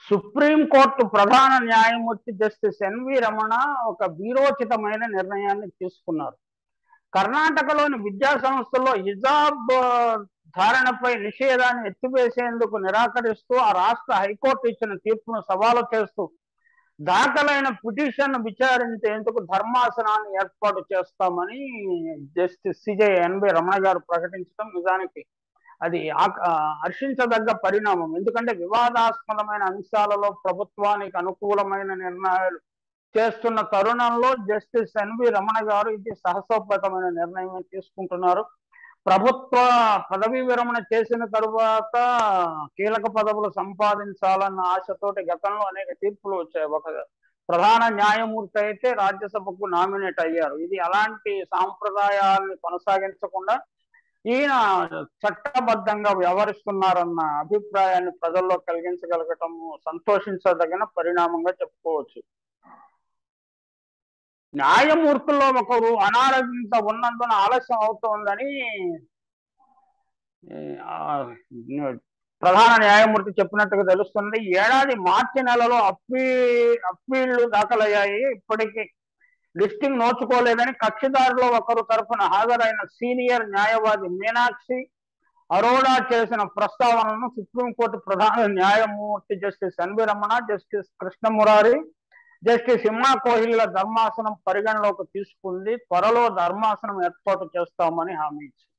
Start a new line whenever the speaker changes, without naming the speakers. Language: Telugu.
సుప్రీంకోర్టు ప్రధాన న్యాయమూర్తి జస్టిస్ ఎన్వి రమణ ఒక వీరోచితమైన నిర్ణయాన్ని తీసుకున్నారు కర్ణాటకలోని విద్యా సంస్థల్లో హిజాబ్ ధారణపై నిషేధాన్ని ఎత్తివేసేందుకు నిరాకరిస్తూ ఆ రాష్ట్ర హైకోర్టు ఇచ్చిన తీర్పును సవాలు చేస్తూ దాఖలైన పిటిషన్ విచారించేందుకు ధర్మాసనాన్ని ఏర్పాటు చేస్తామని జస్టిస్ సిజే ఎన్బి రమణ గారు ప్రకటించడం నిజానికి అది హర్షించదగ్గ పరిణామం ఎందుకంటే వివాదాస్పదమైన అంశాలలో ప్రభుత్వానికి అనుకూలమైన నిర్ణయాలు చేస్తున్న తరుణంలో జస్టిస్ ఎన్వి రమణ గారు ఇది సాహసోపేతమైన నిర్ణయం తీసుకుంటున్నారు ప్రభుత్వ పదవీ విరమణ చేసిన తరువాత కీలక పదవులు సంపాదించాలన్న ఆశతోటి గతంలో అనేక తీర్పులు వచ్చాయి ఒక ప్రధాన న్యాయమూర్తి అయితే రాజ్యసభకు నామినేట్ అయ్యారు ఇది అలాంటి సాంప్రదాయాన్ని కొనసాగించకుండా ఈయన చట్టబద్ధంగా వ్యవహరిస్తున్నారన్న అభిప్రాయాన్ని ప్రజల్లో కలిగించగలగటం సంతోషించదగిన పరిణామంగా చెప్పుకోవచ్చు న్యాయమూర్తుల్లో ఒకరు అనారోగ్యంతో ఉన్నందున ఆలస్యం అవుతోందని ప్రధాన న్యాయమూర్తి చెప్పినట్టుగా తెలుస్తుంది ఏడాది మార్చి నెలలో అప్పీ అప్పీళ్లు దాఖలయ్యాయి ఇప్పటికీ లిస్టింగ్ నోచుకోలేదని కక్షిదారులో ఒకరు తరఫున హాజరైన సీనియర్ న్యాయవాది మీనాక్షి అరోడా చేసిన ప్రస్తావనను సుప్రీంకోర్టు ప్రధాన న్యాయమూర్తి justice NV Ramana justice Krishna Murari justice Hima Kohli ధర్మాసనం పరిగణలోకి తీసుకుంది త్వరలో ధర్మాసనం ఏర్పాటు చేస్తామని హామీ ఇచ్చింది